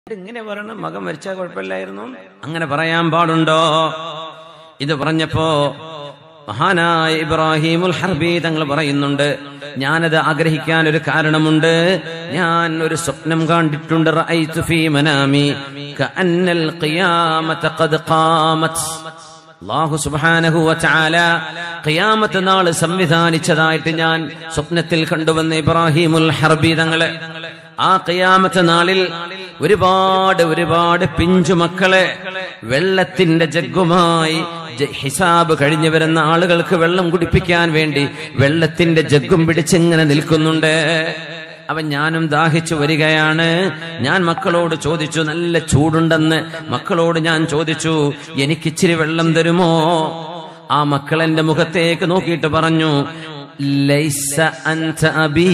ഇങ്ങനെ പറയണം മകൻ മരിച്ചാൽ കുഴപ്പമില്ലായിരുന്നു അങ്ങനെ പറയാൻ പാടുണ്ടോ ഇത് പറഞ്ഞപ്പോ മഹാനായ ഇബ്രാഹിമുൽ ഹർബി തങ്ങൾ പറയുന്നുണ്ട് ഞാനത് ആഗ്രഹിക്കാൻ ഒരു കാരണമുണ്ട് ഞാൻ ഒരു സ്വപ്നം കണ്ടിട്ടുണ്ട് റഅയ്തു ഫീ മനാമി കഅന്നൽ ഖിയാമത ഖദ് ഖാമത് അല്ലാഹു സുബ്ഹാനഹു വതആല ഖിയാമത്ത് നാൾ സംവിധാനിച്ചതായിട്ട് ഞാൻ സ്വപ്നത്തിൽ കണ്ടുവന്ന ഇബ്രാഹിമുൽ ഹർബി തങ്ങളെ ആ ഖിയാമത്ത് നാളിൽ ഒരുപാട് ഒരുപാട് പിഞ്ചു മക്കളെ വെള്ളത്തിന്റെ ജഗ്ഗുമായി ജ- ഹിസാബ് കഴിഞ്ഞു വരുന്ന ആളുകൾക്ക് വെള്ളം കുടിപ്പിക്കാൻ വേണ്ടി വെള്ളത്തിന്റെ ജഗ്ഗും പിടിച്ചിങ്ങനെ നിൽക്കുന്നുണ്ട് അവൻ ഞാനും ദാഹിച്ചു വരികയാണ് ഞാൻ മക്കളോട് ചോദിച്ചു നല്ല ചൂടുണ്ടെന്ന് മക്കളോട് ഞാൻ ചോദിച്ചു എനിക്കിച്ചിരി വെള്ളം തരുമോ ആ മക്കൾ എന്റെ മുഖത്തേക്ക് നോക്കിയിട്ട് പറഞ്ഞു ലൈസ അൻത അബീ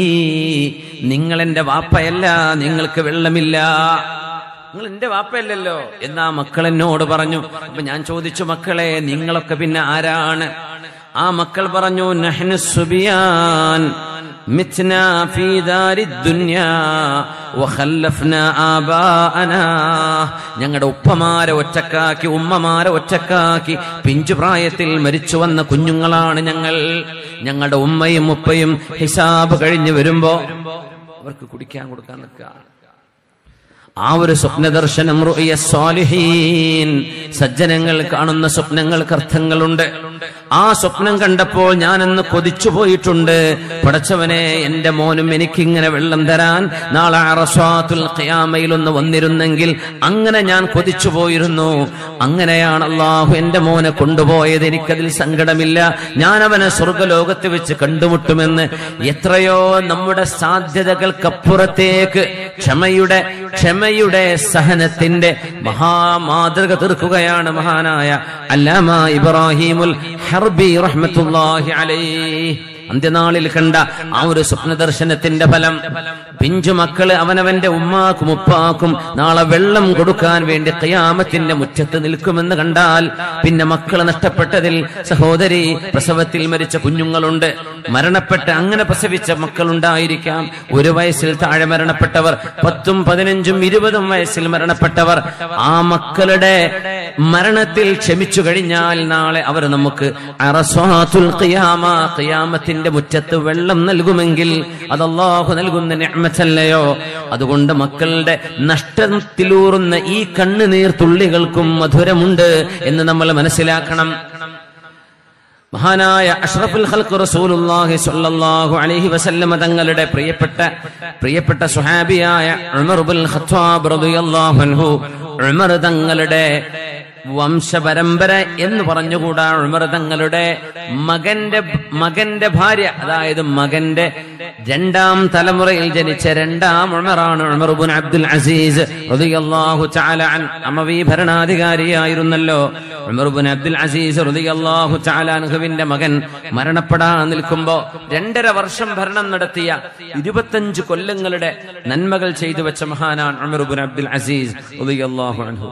നിങ്ങൾ എന്റെ വാപ്പയല്ല നിങ്ങൾക്ക് വെള്ളമില്ല നിങ്ങൾ എന്റെ വാപ്പയല്ലല്ലോ എന്നാ മക്കൾ എന്നോട് പറഞ്ഞു അപ്പൊ ഞാൻ ചോദിച്ചു മക്കളെ നിങ്ങളൊക്കെ പിന്നെ ആരാണ് ആ മക്കൾ പറഞ്ഞു നഹ്നു സുബിയാൻ മിത്ന ഫീ ദാരി ദുനിയാ വഖല്ലഫ്ന ആബാഅനാ ഞങ്ങളുടെ ഉപ്പമാരെ ഒറ്റക്കാക്കി ഉമ്മമാരെ ഒറ്റക്കാക്കി പിഞ്ചു പ്രായത്തിൽ മരിച്ചു വന്ന കുഞ്ഞുങ്ങളാണ് ഞങ്ങൾ ഞങ്ങളുടെ ഉമ്മയും ഉപ്പയും ഹിസാബ് കഴിഞ്ഞു വരുമ്പോ അവർക്ക് കുടിക്കാൻ കൊടുക്കാൻ നിൽക്കുകയാണ് ആ ഒരു സ്വപ്ന ദർശനം റുഅയ സ്വാലിഹീൻ സജ്ജനങ്ങൾ കാണുന്ന സ്വപ്നങ്ങൾക്ക് അർത്ഥങ്ങളുണ്ട് ആ സ്വപ്നം കണ്ടപ്പോൾ ഞാനന്ന് കൊതിച്ചു പോയിട്ടുണ്ട് പടച്ചവനെ എന്റെ മോനും എനിക്കിങ്ങനെ വെള്ളം തരാൻ നാളെ അറസ്വാത്തുൽ ഖിയാമയിൽ ഒന്ന് വന്നിരുന്നെങ്കിൽ അങ്ങനെ ഞാൻ കൊതിച്ചു പോയിരുന്നു അങ്ങനെയാണ് അള്ളാഹു എന്റെ മോനെ കൊണ്ടുപോയത് എനിക്കതിൽ സങ്കടമില്ല ഞാൻ അവനെ സ്വർഗലോകത്ത് വെച്ച് കണ്ടുമുട്ടുമെന്ന് എത്രയോ നമ്മുടെ സാധ്യതകൾക്കപ്പുറത്തേക്ക് ക്ഷമയുടെ ക്ഷമയുടെ സഹനത്തിന്റെ മഹാമാതൃക തീർക്കുകയാണ് മഹാനായ അല്ലാമ ഇബ്രാഹിമുൽ ഹർബി റഹ്മത്തുള്ളാഹി അലൈഹി അന്ത്യനാളിൽ കണ്ട ആ ഒരു സ്വപ്ന ദർശനത്തിന്റെ ഫലം പിഞ്ചു മക്കള് അവനവന്റെ ഉമ്മാക്കും ഉപ്പാക്കും നാളെ വെള്ളം കൊടുക്കാൻ വേണ്ടി ഖിയാമത്തിന്റെ മുറ്റത്ത് നിൽക്കുമെന്ന് കണ്ടാൽ പിന്നെ മക്കള് നഷ്ടപ്പെട്ടതിൽ സഹോദരി പ്രസവത്തിൽ മരിച്ച കുഞ്ഞുങ്ങളുണ്ട് മരണപ്പെട്ട അങ്ങനെ പ്രസവിച്ച മക്കളുണ്ടായിരിക്കാം ഒരു വയസ്സിൽ താഴെ മരണപ്പെട്ടവർ പത്തും പതിനഞ്ചും ഇരുപതും വയസ്സിൽ മരണപ്പെട്ടവർ ആ മക്കളുടെ മരണത്തിൽ ക്ഷമിച്ചു കഴിഞ്ഞാൽ നാളെ അവർ നമുക്ക് അറസ്വാത്തുൽ ഖിയാമ ഖിയാമത്തിന്റെ മുറ്റത്ത് വെള്ളം നൽകുമെങ്കിൽ അത് അല്ലാഹു നൽകുന്ന നിഅമത്തല്ലയോ അതുകൊണ്ട് മക്കളുടെ നഷ്ടത്തിലൂറുന്ന ഈ കണ്ണുനീർ തുള്ളികൾക്കും മധുരമുണ്ട് എന്ന് നമ്മൾ മനസ്സിലാക്കണം മഹാനായ അഷ്റഫുൽ ഖൽഖ് റസൂലുള്ളാഹി സ്വല്ലല്ലാഹു അലൈഹി വസല്ലമ തങ്ങളുടെ പ്രിയപ്പെട്ട പ്രിയപ്പെട്ട സുഹാബിയായ ഉമർ ഇബ്നുൽ ഖത്താബ് റളിയല്ലാഹു അൻഹു ഉമർ തങ്ങളുടെ വംശപരമ്പര എന്ന് പറഞ്ഞുകൂടാ ഉമർ തങ്ങളുടെ മകന്റെ മകന്റെ ഭാര്യ അതായത് മകന്റെ രണ്ടാം തലമുറയിൽ ജനിച്ച രണ്ടാം ഉമറാണ് ഉമർ ഇബ്നു അബ്ദുൽ അസീസ് റളിയല്ലാഹു തആല അൻ അമവി ഭരണാധികാരിയായിരുന്നല്ലോ ഉമർ ഇബ്നു അബ്ദുൽ അസീസ് റളിയല്ലാഹു തആല അൻഹുവിന്റെ മകൻ മരണപ്പെടാൻ നിൽക്കുമ്പോ രണ്ടര വർഷം ഭരണം നടത്തിയ ഇരുപത്തഞ്ച് കൊല്ലങ്ങളുടെ നന്മകൾ ചെയ്തു വെച്ച മഹാനാണ് ഉമർ ഇബ്നു അബ്ദുൽ അസീസ് റളിയല്ലാഹു അൻഹു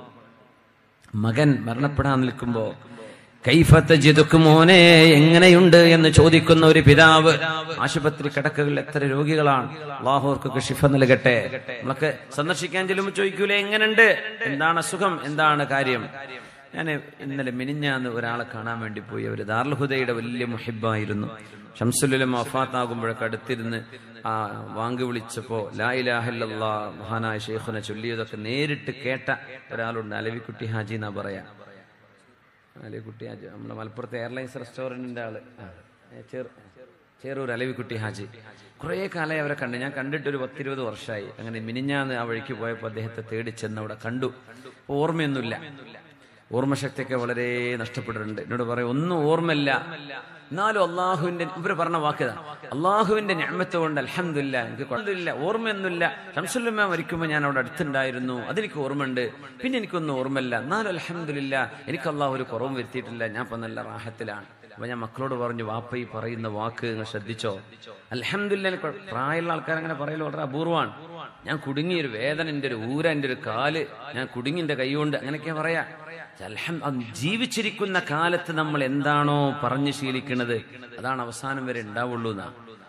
മകൻ മരണപ്പെടാൻ നിൽക്കുമ്പോ കൈഫത്ത് ജിതുക്ക് മോനെ എങ്ങനെയുണ്ട് എന്ന് ചോദിക്കുന്ന ഒരു പിതാവ് ആശുപത്രി കിടക്കകളിൽ എത്ര രോഗികളാണ് അള്ളാഹുർക്കൊക്കെ ഷിഫ നൽകട്ടെ നമ്മളൊക്കെ സന്ദർശിക്കാൻ ചെല്ലുമ്പോൾ ചോദിക്കൂലേ എങ്ങനെയുണ്ട് എന്താണ് അസുഖം എന്താണ് കാര്യം ഞാൻ ഇന്നലെ മിനിഞ്ഞാന്ന് ഒരാളെ കാണാൻ വേണ്ടി പോയി അവർ ദാർൽഹുദയുടെ വലിയ മുഹിബായിരുന്നു ഷംസുലും വഫാത്താകുമ്പോഴൊക്കെ അടുത്തിരുന്ന് ആ വാങ്ക് വിളിച്ചപ്പോ ലാ ഇലാഹല്ലല്ലാ മഹാനായ ഷെയ്ഖുനെ ചൊല്ലിയതൊക്കെ നേരിട്ട് കേട്ട ഒരാളുണ്ട് അലവിക്കുട്ടി ഹാജി എന്നാ പറയാ അലവിക്കുട്ടി ഹാജി നമ്മുടെ മലപ്പുറത്തെ എയർലൈൻസ് റെസ്റ്റോറന്റിന്റെ ആള് ആ, ഏ, ചേർ- ചേറൂർ അലവിക്കുട്ടി ഹാജി കുറേ കാലമായി അവരെ കണ്ടു ഞാൻ കണ്ടിട്ട് ഒരു പത്തിരുപത് വർഷമായി അങ്ങനെ മിനിഞ്ഞാന്ന് ആ വഴിക്ക് പോയപ്പോൾ അദ്ദേഹത്തെ തേടി ചെന്ന് അവിടെ കണ്ടു ഓർമ്മയൊന്നുമില്ല ഓർമ്മശക്തിയൊക്കെ വളരെ നഷ്ടപ്പെട്ടിട്ടുണ്ട് എന്നോട് പറയും ഒന്നും ഓർമ്മയില്ല എന്നാലും അള്ളാഹുവിന്റെ ഇവര് പറഞ്ഞ വാക്കിതാ അള്ളാഹുവിന്റെ ഞാമത്ത് കൊണ്ട് അലഹമില്ല എനിക്ക് കുഴപ്പമില്ല ഓർമ്മയൊന്നുമില്ല ഷംസുല്ലമ്മ മരിക്കുമ്പോൾ ഞാൻ അവിടെ അടുത്തുണ്ടായിരുന്നു അതെനിക്ക് ഓർമ്മയുണ്ട് പിന്നെ എനിക്കൊന്നും ഓർമ്മയില്ല എന്നാലും അലഹമില്ല എനിക്ക് അള്ളാഹു ഒരു കുറവും വരുത്തിയിട്ടില്ല ഞാൻ ഇപ്പൊ നല്ല റാഹത്തിലാണ് അപ്പൊ ഞാൻ മക്കളോട് പറഞ്ഞു വാപ്പ ഈ പറയുന്ന വാക്ക് നിങ്ങൾ ശ്രദ്ധിച്ചോ അലഹമില്ല പ്രായമുള്ള ആൾക്കാർ അങ്ങനെ പറയല് വളരെ അപൂർവമാണ് ഞാൻ കുടുങ്ങിയ ഒരു വേദന എൻ്റെ ഒരു ഊര എൻ്റെ ഒരു കാല് ഞാൻ കുടുങ്ങി എൻ്റെ കൈ കൊണ്ട് അങ്ങനെയൊക്കെ പറയാ അൽഹം- അത് ജീവിച്ചിരിക്കുന്ന കാലത്ത് നമ്മൾ എന്താണോ പറഞ്ഞു ശീലിക്കുന്നത് അതാണ് അവസാനം വരെ ഉണ്ടാവുള്ളൂ എന്നാ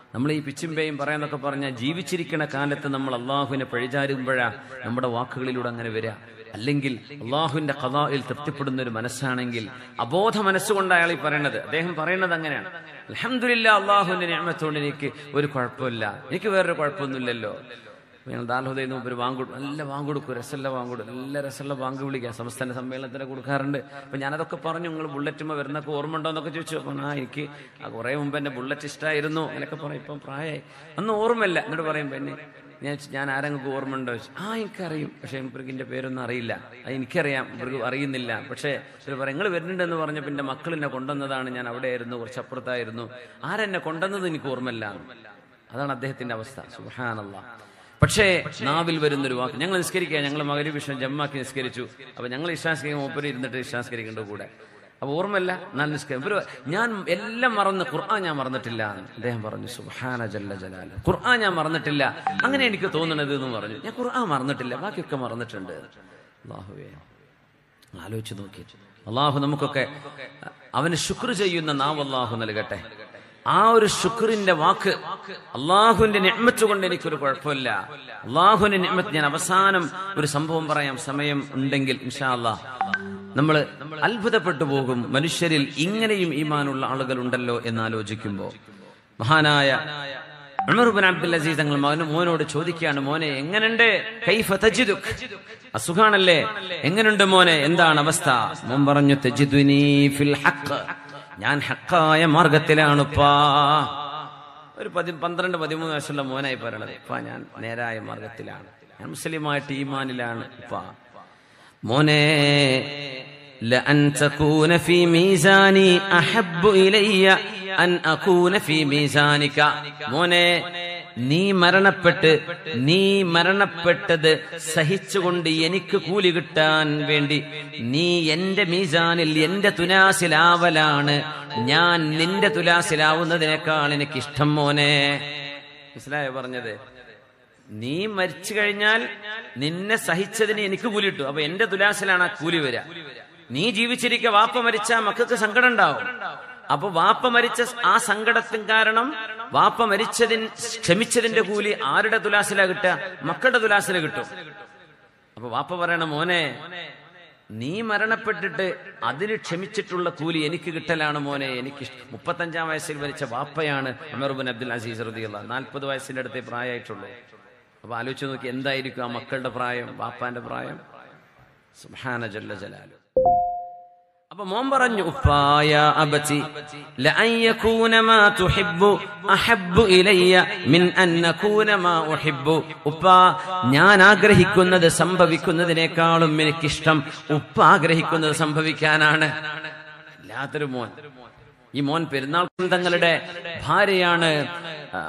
നമ്മൾ ഈ പിച്ചിമ്പയും പറയാന്നൊക്കെ പറഞ്ഞാൽ ജീവിച്ചിരിക്കുന്ന കാലത്ത് നമ്മൾ അള്ളാഹുവിനെ പഴിചാരുമ്പോഴാ നമ്മുടെ വാക്കുകളിലൂടെ അങ്ങനെ വരിക അല്ലെങ്കിൽ അള്ളാഹുവിന്റെ കഥായിൽ തൃപ്തിപ്പെടുന്ന ഒരു മനസ്സാണെങ്കിൽ അബോധ മനസ്സുകൊണ്ട് അയാൾ ഈ പറയണത് അദ്ദേഹം പറയുന്നത് അങ്ങനെയാണ് അലഹമില്ല അള്ളാഹുവിന്റെ ഞാമത്തോണ്ട് എനിക്ക് ഒരു കുഴപ്പമില്ല എനിക്ക് വേറൊരു കുഴപ്പമൊന്നുമില്ലല്ലോ ഞങ്ങൾ ദാൽഹുദയിൽ നിന്ന് ഒരു വാങ്ങ് കൊടുക്കും നല്ല വാങ്ങ് കൊടുക്കും രസമുള്ള വാങ്ങ് കൊടുക്കും നല്ല രസമുള്ള വാങ്ങ് വിളിക്കുക സംസ്ഥാന സമ്മേളനത്തിന് കൊടുക്കാറുണ്ട് അപ്പം ഞാനതൊക്കെ പറഞ്ഞു നിങ്ങൾ ബുള്ളറ്റുമ്പോൾ വരുന്നൊക്കെ ഓർമ്മ ഉണ്ടോ എന്നൊക്കെ ചോദിച്ചു അപ്പം ആ എനിക്ക് ആ കുറേ മുമ്പ് എൻ്റെ ബുള്ളറ്റ് ഇഷ്ടമായിരുന്നു അങ്ങനെയൊക്കെ പറയും ഇപ്പം പ്രായമായി അന്ന് ഓർമ്മയില്ല എന്നിട്ട് പറയും പിന്നെ ഞാൻ ചോദിച്ചു, ഞാൻ ആരെങ്കിലും ഓർമ്മ ഉണ്ടോ ചോദിച്ചു ആ എനിക്കറിയും പക്ഷേ ഇവർക്ക് പേരൊന്നും അറിയില്ല അത് എനിക്കറിയാം ഇവർക്ക് അറിയുന്നില്ല പക്ഷേ ഇവർ പറയും നിങ്ങൾ വരുന്നുണ്ടെന്ന് പറഞ്ഞ പിന്നെ മക്കൾ എന്നെ കൊണ്ടുവന്നതാണ് ഞാൻ അവിടെ ആയിരുന്നു കുറച്ച് അപ്പുറത്തായിരുന്നു ആരെന്നെ കൊണ്ടുവന്നത് എനിക്ക് ഓർമ്മയില്ല അതാണ് അദ്ദേഹത്തിന്റെ അവസ്ഥ സുഹാനല്ല പക്ഷേ നാവിൽ വരുന്നൊരു വാക്ക് ഞങ്ങൾ നിസ്കരിക്കുക ഞങ്ങൾ മകരി വിഷയം ജമ്മാക്കി നിസ്കരിച്ചു അപ്പൊ ഞങ്ങൾ ഇഷ്ടാസ്കരിക്കും മൂപ്പര് ഇരുന്നിട്ട് ഇഷ്ടാസ്കരിക്കേണ്ട കൂടെ അപ്പൊ ഓർമ്മയില്ല ഞാൻ നിസ്കരിക്കും ഇവര് ഞാൻ എല്ലാം മറന്ന് ഖുർആൻ ഞാൻ മറന്നിട്ടില്ല എന്ന് അദ്ദേഹം പറഞ്ഞു സുഹാന ജല്ല ജലാല ഖുർആൻ ഞാൻ മറന്നിട്ടില്ല അങ്ങനെ എനിക്ക് തോന്നണത് എന്ന് പറഞ്ഞു ഞാൻ ഖുർആൻ മറന്നിട്ടില്ല ബാക്കിയൊക്കെ മറന്നിട്ടുണ്ട് അള്ളാഹുവേ ആലോചിച്ച് നോക്കി അള്ളാഹു നമുക്കൊക്കെ അവന് ശുക്ർ ചെയ്യുന്ന നാവ് അള്ളാഹു നൽകട്ടെ ആ ഒരു ശുക്രിന്റെ വാക്ക് അള്ളാഹുവിന്റെ നിഅ്മത്ത് കൊണ്ട് എനിക്കൊരു കുഴപ്പമില്ല അള്ളാഹുവിന്റെ നിഅ്മത്ത് ഞാൻ അവസാനം ഒരു സംഭവം പറയാം സമയം ഉണ്ടെങ്കിൽ ഇൻഷാ അള്ളാഹ് നമ്മൾ അത്ഭുതപ്പെട്ടു പോകും മനുഷ്യരിൽ ഇങ്ങനെയും ഈമാനുള്ള ആളുകൾ ഉണ്ടല്ലോ എന്ന് ആലോചിക്കുമ്പോ മഹാനായ ഉമർ ബിൻ അബ്ദുൽ അസീസ് തങ്ങൾ മകന് മോനോട് ചോദിക്കുകയാണ് മോനെ എങ്ങനെയുണ്ട് കൈഫ തജിദുക് അസുഖാണല്ലേ എങ്ങനെയുണ്ട് മോനെ എന്താണ് അവസ്ഥ മോൻ പറഞ്ഞു തജിദുനി ഫിൽ ഹഖ് ഞാൻ ഹക്കായ മാർഗത്തിലാണുപ്പാ ഒരു പതി പന്ത്രണ്ട് പതിമൂന്ന് വയസ്സുള്ള മോനായി പറയണത് ഇപ്പാ ഞാൻ നേരായ മാർഗത്തിലാണ് ഞാൻ മുസ്ലിമായിട്ട് ഈമാനിലാണ് ഇപ്പാ മോനെ لأن تكون في ميزاني أحب إلي أن أكون في ميزانك മോനെ നീ മരണപ്പെട്ട് നീ മരണപ്പെട്ടത് സഹിച്ചുകൊണ്ട് എനിക്ക് കൂലി കിട്ടാൻ വേണ്ടി നീ എന്റെ മീസാനിൽ എന്റെ തുലാസിലാവലാണ് ഞാൻ നിന്റെ തുലാസിലാവുന്നതിനേക്കാൾ എനിക്ക് ഇഷ്ടം മോനെ മനസ്സിലായോ പറഞ്ഞത് നീ മരിച്ചു കഴിഞ്ഞാൽ നിന്നെ സഹിച്ചതിന് എനിക്ക് കൂലി കിട്ടും അപ്പൊ എന്റെ തുലാസിലാണ് ആ കൂലി വരിക നീ ജീവിച്ചിരിക്കെ വാപ്പ മരിച്ച മക്കൾക്ക് സങ്കടം ഉണ്ടാവും അപ്പൊ വാപ്പ മരിച്ച ആ സങ്കടത്തിന് കാരണം വാപ്പ മരിച്ചതിന് ക്ഷമിച്ചതിന്റെ കൂലി ആരുടെ തുലാസില കിട്ടുക മക്കളുടെ തുലാസില കിട്ടും അപ്പൊ വാപ്പ പറയണ മോനെ നീ മരണപ്പെട്ടിട്ട് അതിന് ക്ഷമിച്ചിട്ടുള്ള കൂലി എനിക്ക് കിട്ടലാണ് മോനെ എനിക്ക് ഇഷ്ട- മുപ്പത്തഞ്ചാം വയസ്സിൽ മരിച്ച വാപ്പയാണ് അമർബിൻ അബ്ദുൽ അസീസ് റദിയുള്ള നാൽപ്പത് വയസ്സിന്റെ അടുത്തേ പ്രായമായിട്ടുള്ളൂ അപ്പൊ ആലോചിച്ച് നോക്കി എന്തായിരിക്കും ആ മക്കളുടെ പ്രായം വാപ്പാന്റെ പ്രായം സുബ്ഹാന ജല്ല ജലാലു അപ്പൊ മോൻ പറഞ്ഞു ഉപ്പായ അബതി ലഅൻ യകൂന മാ തുഹിബ്ബു അഹബ്ബു ഇലയ്യ മിൻ അൻ നകൂന മാ ഉഹിബ്ബു ഉപ്പ ഞാൻ ആഗ്രഹിക്കുന്നത് സംഭവിക്കുന്നതിനേക്കാളും എനിക്കിഷ്ടം ഉപ്പ ആഗ്രഹിക്കുന്നത് സംഭവിക്കാനാണ് ഇല്ലാത്തൊരു മോൻ ഈ മോൻ പെരുന്നാൾ തങ്ങളുടെ ഭാര്യയാണ് ആ,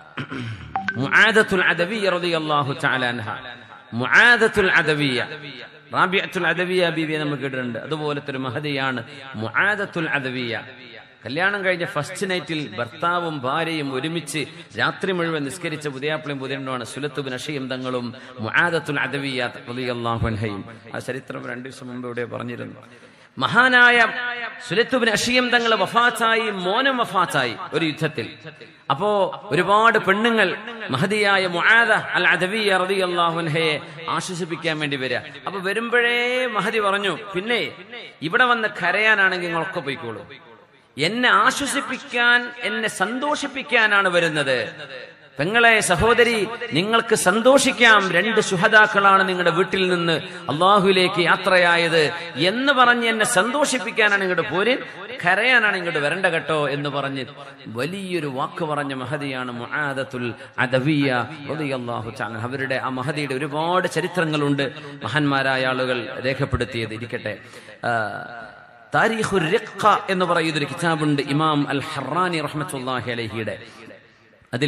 മുആദത്തുൽ അദവിയ റളിയല്ലാഹു തആല അൻഹ മുആദത്തുൽ അദവിയ റാബിയത്തുൽ അദവിയ ബീവിയെ നമ്മൾ കേട്ടിട്ടുണ്ട് അതുപോലത്തെ ഒരു മഹതിയാണ് മുആദത്തുൽ അദവിയ കല്യാണം കഴിഞ്ഞ ഫസ്റ്റ് നൈറ്റിൽ ഭർത്താവും ഭാര്യയും ഒരുമിച്ച് രാത്രി മുഴുവൻ നിസ്കരിച്ച പുതിയാപ്പിളയും പുതിയണ്ണുമാണ് സുലത്തുബിൻ അഷയും തങ്ങളും മുആദത്തുൽ അദവിയ റളിയല്ലാഹു അൻഹയും ആ ചരിത്രം രണ്ടു ദിവസം മുമ്പ് ഇവിടെ പറഞ്ഞിരുന്നു മഹാനായ സുലത്തുബിൻ അഷിയം തങ്ങൾ വഫാത്തായി മോനും വഫാത്തായി ഒരു യുദ്ധത്തിൽ അപ്പോ ഒരുപാട് പെണ്ണുങ്ങൾ മഹതിയായ മുആദ അൽ അദവിയ റളിയല്ലാഹു അൻഹയെ ആശ്വസിപ്പിക്കാൻ വേണ്ടി വരിക അപ്പൊ വരുമ്പോഴേ മഹദി പറഞ്ഞു പിന്നെ ഇവിടെ വന്ന് കരയാനാണെങ്കിൽ നിങ്ങളൊക്കെ പോയിക്കോളൂ എന്നെ ആശ്വസിപ്പിക്കാൻ എന്നെ സന്തോഷിപ്പിക്കാനാണ് വരുന്നത് പെങ്ങളെ സഹോദരി നിങ്ങൾക്ക് സന്തോഷിക്കാം രണ്ട് സുഹതാക്കളാണ് നിങ്ങളുടെ വീട്ടിൽ നിന്ന് അള്ളാഹുവിലേക്ക് യാത്രയായത് എന്ന് പറഞ്ഞ് എന്നെ സന്തോഷിപ്പിക്കാനാണ് ഇങ്ങോട്ട് പോര് കരയാനാണ് ഇങ്ങോട്ട് വരണ്ട കേട്ടോ എന്ന് പറഞ്ഞ് വലിയൊരു വാക്ക് പറഞ്ഞ മഹതിയാണ് മുആദത്തുൽ അദവിയ റളിയല്ലാഹു തആല അവരുടെ ആ മഹദിയുടെ ഒരുപാട് ചരിത്രങ്ങളുണ്ട് മഹാന്മാരായ ആളുകൾ രേഖപ്പെടുത്തിയത് ഇരിക്കട്ടെ ആ, താരീഖുർ റിഖ എന്ന് പറയുന്ന ഒരു കിതാബുണ്ട് ഇമാം അൽ ഹറാനി റഹ്മത്തുള്ളാഹി അലൈഹിയുടെ അതിൽ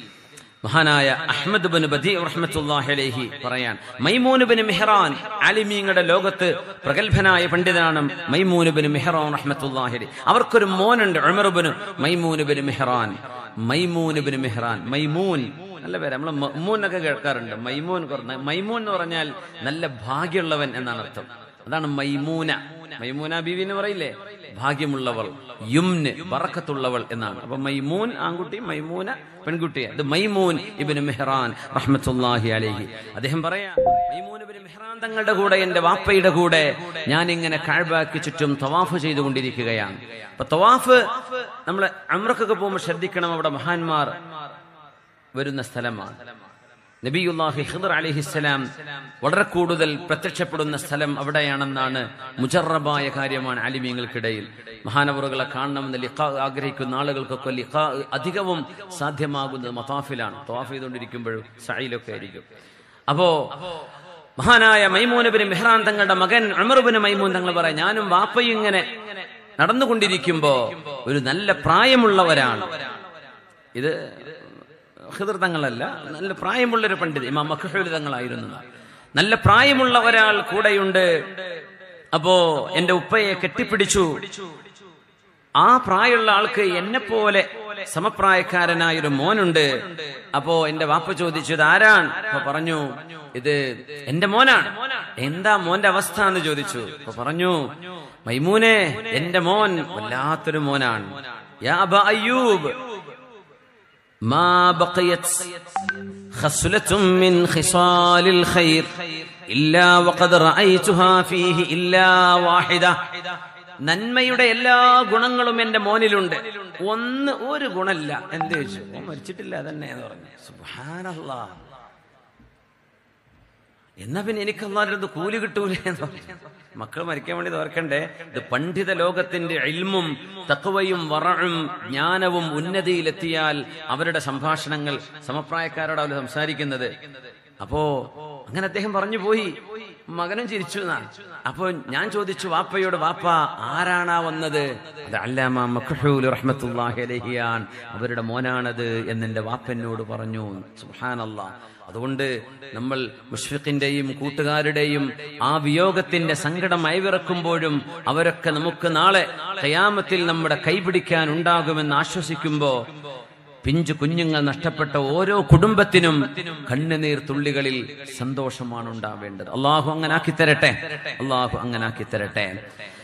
മഹാനായ അഹ്മദ് ബിൻ ബദി റഹ്മത്തുള്ളാഹി അലൈഹി പറയാൻ മൈമൂൻ ബിൻ മെഹ്റാൻ ആലിമീങ്ങളുടെ ലോകത്ത് പ്രഗത്ഭനായ പണ്ഡിതനാണ് മൈമൂൻ ബിൻ മെഹ്റാൻ റഹ്മത്തുള്ളാഹി അലൈഹി അവർക്കൊരു മോനുണ്ട് ഉമർ ബിൻ മൈമൂൻ ബിൻ മെഹ്റാൻ മൈമൂൻ ബിൻ മെഹ്റാൻ മൈമൂൻ നല്ല പേര് നമ്മൾ മമ്മൂൻ എന്നൊക്കെ കേൾക്കാറുണ്ട് മൈമൂൻ കുറഞ്ഞ മൈമൂൻ എന്ന് പറഞ്ഞാൽ നല്ല ഭാഗ്യമുള്ളവൻ എന്നാണ് അർത്ഥം അതാണ് മൈമൂന മൈമൂന ബീവി എന്ന് പറയില്ലേ ഭാഗ്യമുള്ളവൾ യുംന് ബറക്കത്തുള്ളവൾ എന്നാണ് അപ്പൊ മൈമൂൻ ആൺകുട്ടി മൈമൂന പെൺകുട്ടി അത് മൈമൂൻ ഇബിന് മെഹ്റാൻ റഹ്മത്തുല്ലാഹി അലൈഹി അദ്ദേഹം പറയാ മൈമൂൻ ഇബ്നു മെഹ്റാൻ തങ്ങളുടെ കൂടെ എന്റെ വാപ്പയുടെ കൂടെ ഞാൻ ഇങ്ങനെ കാഴ്ബാക്ക് ചുറ്റും തവാഫ് ചെയ്തുകൊണ്ടിരിക്കുകയാണ് അപ്പൊ തവാഫ് നമ്മൾ അമ്രക്കൊക്കെ പോകുമ്പോൾ ശ്രദ്ധിക്കണം അവിടെ മഹാന്മാർ വരുന്ന സ്ഥലമാണ് നബിയുല്ലാഹി ഖിദർ അലിഹിസ്സലാം വളരെ കൂടുതൽ പ്രത്യക്ഷപ്പെടുന്ന സ്ഥലം അവിടെയാണെന്നാണ് മുജറബായ കാര്യമാണ് അലിമീങ്ങൾക്കിടയിൽ മഹാനവറുകളെ കാണണമെന്ന് ലിഖാ ആഗ്രഹിക്കുന്ന ആളുകൾക്കൊക്കെ ലിഖാ അധികവും സാധ്യമാകുന്നത് മതാഫിലാണ് തവാഫ് ചെയ്തുകൊണ്ടിരിക്കുമ്പോഴും സൈലൊക്കെ ആയിരിക്കും അപ്പോ മഹാനായ മൈമൂനബിന് മെഹ്റാൻ തങ്ങളുടെ മകൻ അമറുബിന് മൈമൂൻ തങ്ങൾ പറയാം ഞാനും വാപ്പയും ഇങ്ങനെ നടന്നുകൊണ്ടിരിക്കുമ്പോ ഒരു നല്ല പ്രായമുള്ളവരാണ് ഇത് ഖിദർ തങ്ങളല്ല നല്ല പ്രായമുള്ളൊരു പണ്ഡിത് ഇമാം മഖഹൂൽ തങ്ങളായിരുന്നു നല്ല പ്രായമുള്ള ഒരാൾ കൂടെയുണ്ട് അപ്പോ എന്റെ ഉപ്പയെ കെട്ടിപ്പിടിച്ചു ആ പ്രായമുള്ള ആൾക്ക് എന്നെ പോലെ സമപ്രായക്കാരനായ ഒരു മോനുണ്ട് അപ്പോ എന്റെ വാപ്പ ചോദിച്ചു ഇത് ആരാണ് അപ്പൊ പറഞ്ഞു ഇത് എന്റെ മോനാണ് എന്താ മോന്റെ അവസ്ഥ എന്ന് ചോദിച്ചു അപ്പൊ പറഞ്ഞു മൈമൂനെ എന്റെ മോൻ വല്ലാത്തൊരു മോനാണ് യാ അബ അയ്യൂബ് ما بقيت خصلة من خصال الخير إلا وقد رأيتها فيه إلا واحدة നന്മയുടെ എല്ലാ ഗുണങ്ങളും എന്റെ മോനിലുണ്ട് ഒന്ന് ഒരു ഗുണമില്ല എന്ത് ചോദിച്ചു ഓൻ മരിച്ചിട്ടില്ല തന്നെ എന്ന് പറഞ്ഞു സുബ്ഹാനല്ലാ എന്നാ പിന്നെ എനിക്ക് അള്ളാരുടെ കൂലി കിട്ടൂലേ എന്ന് പറഞ്ഞു മക്കൾ മരിക്കാൻ വേണ്ടി തോർക്കണ്ടേ ഇത് പണ്ഡിത ലോകത്തിന്റെ ഇൽമും തക്കവയും വറഴും ജ്ഞാനവും ഉന്നതിയിലെത്തിയാൽ അവരുടെ സംഭാഷണങ്ങൾ സമപ്രായക്കാരോട് അവർ സംസാരിക്കുന്നത് അപ്പോ അങ്ങനെ അദ്ദേഹം പറഞ്ഞു പോയി മകനും ചിരിച്ചു എന്നാണ് അപ്പൊ ഞാൻ ചോദിച്ചു വാപ്പയോട് വാപ്പ ആരാണാ വന്നത് അത് അല്ലാമ മഖഹൂൽ റഹ്മത്തുള്ളാഹി അലൈഹിയാൻ അവരുടെ മോനാണത് എന്നെന്റെ വാപ്പനോട് പറഞ്ഞു സുബ്ഹാനല്ലാ അതുകൊണ്ട് നമ്മൾ മുഷ്ഫിഖിന്റെയും കൂട്ടുകാരുടെയും ആ വിയോഗത്തിന്റെ സങ്കടം അയവിറക്കുമ്പോഴും അവരൊക്കെ നമുക്ക് നാളെ കയാമത്തിൽ നമ്മുടെ കൈപിടിക്കാൻ ഉണ്ടാകുമെന്ന് ആശ്വസിക്കുമ്പോ പിഞ്ചു കുഞ്ഞുങ്ങൾ നഷ്ടപ്പെട്ട ഓരോ കുടുംബത്തിനും കണ്ണുനീർ തുള്ളികളിൽ സന്തോഷമാണ് ഉണ്ടാവേണ്ടത് അള്ളാഹു അങ്ങനെ ആക്കി തരട്ടെ അള്ളാഹു അങ്ങനെ ആക്കി തരട്ടെ